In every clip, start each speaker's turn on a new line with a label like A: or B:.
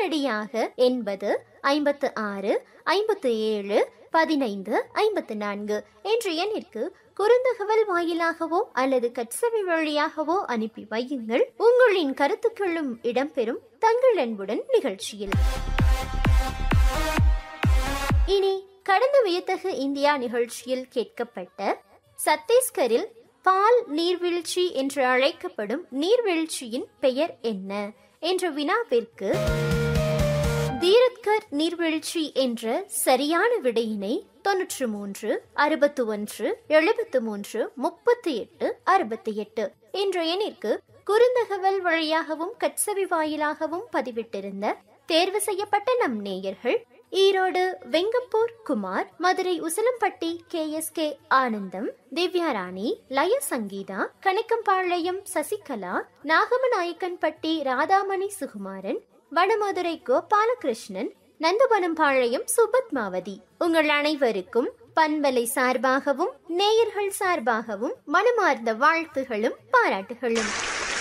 A: உடனடியாக எண்பது ஐம்பத்து ஆறு ஐம்பத்து ஏழு பதினைந்து ஐம்பத்து நான்கு என்ற எண்ணிற்கு குறுந்தகவல் வாயிலாகவோ அல்லது கட்சவி வழியாகவோ அனுப்பி வையுங்கள் உங்களின் கருத்துக்களும் இடம்பெறும் தங்கள் அன்புடன் நிகழ்ச்சியில் இனி கடந்த வியத்தகு இந்தியா நிகழ்ச்சியில் கேட்கப்பட்ட சத்தீஸ்கரில் பால் நீர்வீழ்ச்சி என்று அழைக்கப்படும் நீர்வீழ்ச்சியின் பெயர் என்ன என்ற வினாவிற்கு தீரத்கர் நீர்வீழ்ச்சி என்ற சரியான விடையினை தொன்னூற்று மூன்று அறுபத்து ஒன்று எழுபத்து மூன்று முப்பத்தி எட்டு அறுபத்தி எட்டு என்ற எண்ணிற்கு குறுந்தகவல் வழியாகவும் கட்சவி வாயிலாகவும் பதிவிட்டிருந்த தேர்வு செய்யப்பட்ட நம் நேயர்கள் Erode Vengappur Kumar Madurai Usilampatti K S K Anandam Divyarani லய சங்கீதா கணக்கம்பாளையம் சசிகலா நாகமநாயக்கன்பட்டி ராதாமணி சுகுமாரன் வடமதுரை கோபாலகிருஷ்ணன் நந்தவனம்பாளையம் சுபத்மாவதி உங்கள் அனைவருக்கும் பண்பலை சார்பாகவும் நேயர்கள் சார்பாகவும் மனமார்ந்த வாழ்த்துகளும் பாராட்டுகளும்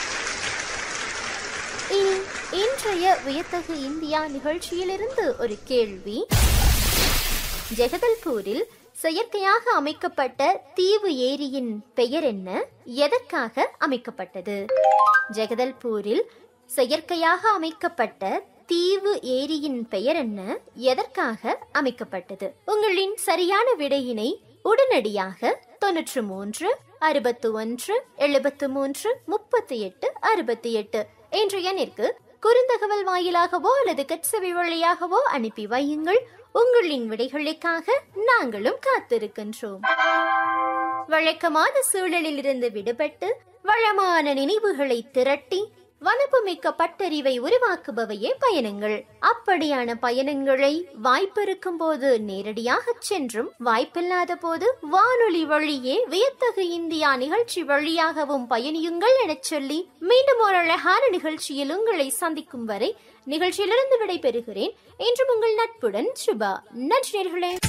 A: இனி இன்றைய வியத்தகு இந்தியா நிகழ்ச்சியிலிருந்து ஒரு கேள்வி ஜெகதல்பூரில் செயற்கையாக அமைக்கப்பட்ட தீவு ஏரியின் பெயர் என்ன எதற்காக அமைக்கப்பட்டது ஜெகதல்பூரில் செயற்கையாக அமைக்கப்பட்ட தீவு ஏரியின் பெயர் என்ன எதற்காக அமைக்கப்பட்டது உங்களின் சரியான விடையினை உடனடியாக தொன்னூற்று மூன்று அறுபத்து ஒன்று எழுபத்து மூன்று முப்பத்தி எட்டு அறுபத்தி எட்டு என்ற எண்ணிற்கு குறுந்தகவல் வாயிலாகவோ அல்லது கட்சவி வழியாகவோ அனுப்பி வையுங்கள் உங்களின் விடைகளுக்காக நாங்களும் காத்திருக்கின்றோம் வழக்கமான சூழலில் இருந்து விடுபட்டு வளமான நினைவுகளை திரட்டி வனப்புமிக்க பட்டறிவை உருவாக்குபவையே பயணங்கள் அப்படியான பயணங்களை வாய்ப்பிருக்கும் போது நேரடியாக சென்றும் வாய்ப்பில்லாத போது வானொலி வழியே வியத்தகு இந்தியா நிகழ்ச்சி வழியாகவும் பயணியுங்கள் எனச் சொல்லி மீண்டும் ஒரு அழகான நிகழ்ச்சியில் உங்களை சந்திக்கும் வரை நிகழ்ச்சியிலிருந்து விடைபெறுகிறேன் என்றும் உங்கள் நட்புடன் சுபா நன்றி நேயர்களே